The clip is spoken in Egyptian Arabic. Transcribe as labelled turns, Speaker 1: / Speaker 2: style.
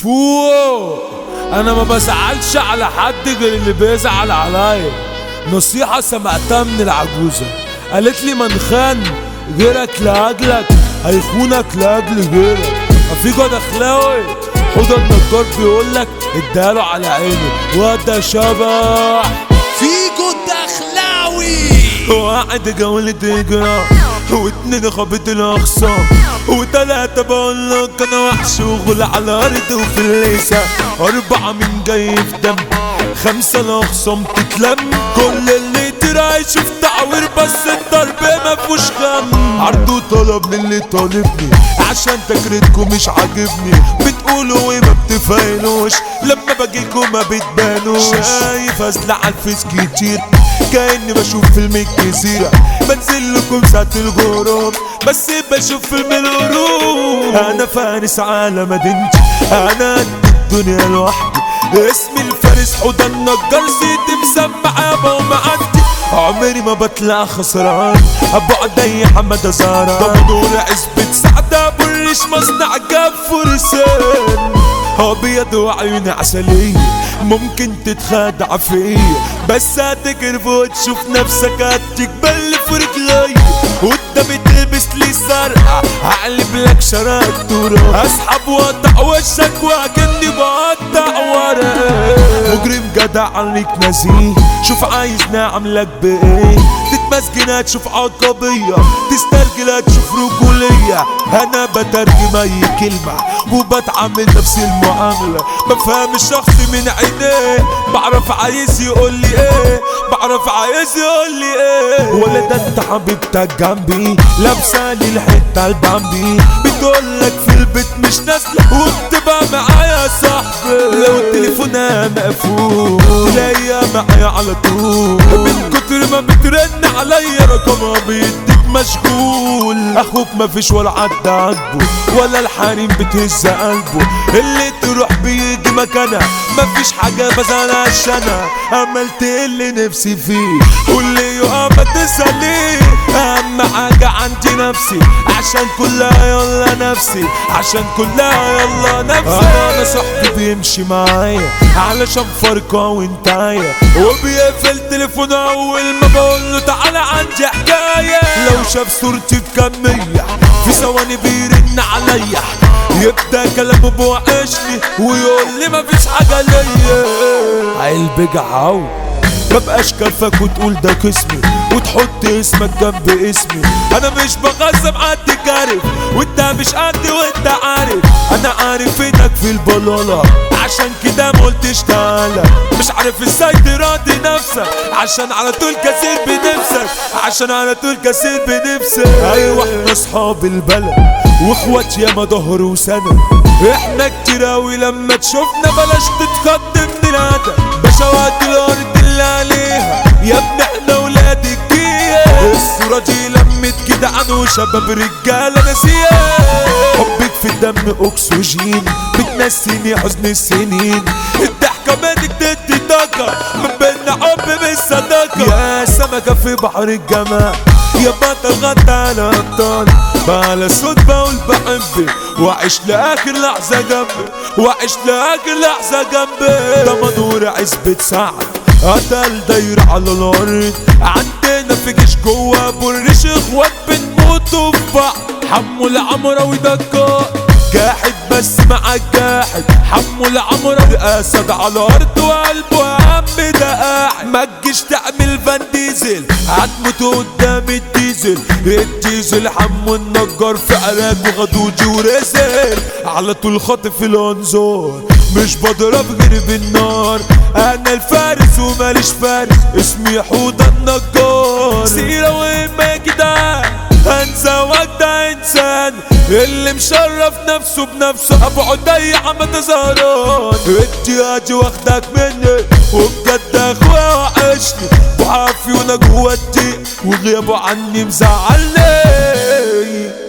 Speaker 1: فوق انا ما بزعلش على حد غير اللي بيزعل عليا نصيحة سمعتها من العجوزة قالت لي من خان غيرك لاجلك هيخونك لاجل غيرك افيجو دخلاوي حوض النجار بيقول لك اداله على عينه وده شبح
Speaker 2: فيجو الدخلاوي
Speaker 1: واحد جولة تجرى واتنين خبط الاخصام وتلاتة بقول لك انا وحش وغل على الارض وفي الليسة اربعة من جاي في دم خمسة الاخصام تتلم كل اللي ترى يشوف تعوير بس الضرب ما فيهوش غم عرض وطلب من اللي طالبني عشان تكرتكم مش عاجبني بتقولوا ايه ما بتفايلوش لما باجيلكم ما بتبانوش شايف ازلع على الفيس كتير كأني بشوف فيلم الجزيرة بنزل لكم ساعة الغروب بس بشوف فيلم الهروب أنا فارس على مدينتي أنا قد الدنيا لوحدي اسمي الفارس حوض النجار سيدي مسمع يابا ومعدي عمري ما بطلع خسران ابو عدي حمد زارة دمدور عزبة سعد ابو الريش مصنع جاب فرسان ابيض وعيوني عسلية ممكن تتخدع فيا بس هتجرب وتشوف نفسك هتقبل في رجلي قدامي تلبس لي زرقاء هقلب لك شراك تراب اسحب واقطع وشك واكني بقطع ورق مجرم جدع عليك نزيه شوف عايزني اعملك بايه تتمسكن هتشوف عقبية تسترجل هتشوف رجولية انا بترجم اي كلمة وبتعامل نفس المعاملة بفهم الشخص من عينيه بعرف عايز يقول لي ايه بعرف عايز يقول لي ايه ولا ده انت حبيبتك جنبي لابسه لي الحته البامبي بتقول لك في البيت مش نازله وبتبقى معايا صاحبي لو تليفونها مقفول تلاقيها معايا على طول من كتر ما بترن عليا رقمها بيديك مشغول اخوك مفيش ولا عدى عاجبه ولا الحريم بتهز قلبه اللي تروح بيجي مكانها مفيش حاجة بزعلهاش انا عملت اللي نفسي فيه واللي يقف ما تسأليه اهم حاجة عندي نفسي عشان كلها يلا نفسي عشان كلها يلا نفسي انا صاحبي بيمشي معايا علشان فرقة وانتايا وبيقفل تليفونه اول ما بقول له تعالى عندي حكاية لو شاف صورتي بكمية في ثواني بيرن عليا يبدا كلامه بوحشني ويقول لي مفيش حاجة ليا قلبي جعاو مبقاش كفك وتقول ده كسمي وتحط اسمك جنب اسمي انا مش بغزم حد جارف وانت مش قدي وانت عارف انا عارف انك في البلالة عشان كده ما قلتش تعالى مش عارف ازاي تراضي نفسك عشان على طول كثير بنفسك عشان على طول كثير بنفسك ايوه احنا اصحاب البلد واخوات ياما ظهر وسند احنا كتير اوي لما تشوفنا بلاش تتخض من الادب بشوات الارض اللي عليها يا ابني احنا ولاد الجيل الصورة دي لمت كده عنه شباب رجالة ناسية حبك في الدم اكسجين بتنسيني حزن السنين الضحكة منك تدي طاقة من بينا حب بالصداقة يا سمكة في بحر الجمال يا بطل غطى على ابطال بلا صوت بقول بحبك واعيش لاخر لحظة جنبي واعيش لاخر لحظة جنبي ده منور عزبة سعد قتل داير على الارض عندنا في جيش جوا برش اخوات بنموتوا في بعض حمو العمرة ودكار جاحد بس مع الجاحد حمو العمرة الاسد على الارض وقلبه عم ده قاعد ما تجيش تعمل فان ديزل هتموت قدام الديزل الديزل حمو النجار في عراك وغدوجي ورزل على طول خاطف الانظار مش بضرب غير بالنار انا الفارس وماليش فارس اسمي حوض النجار سيرة وإما يا جدعان انسى وجدع انسان اللي مشرف نفسه بنفسه ابو عدي عمد زهران اتياجي واخدك مني وبجد اخويا وحشني وعافي وانا جوه الضيق وغيابه عني مزعلني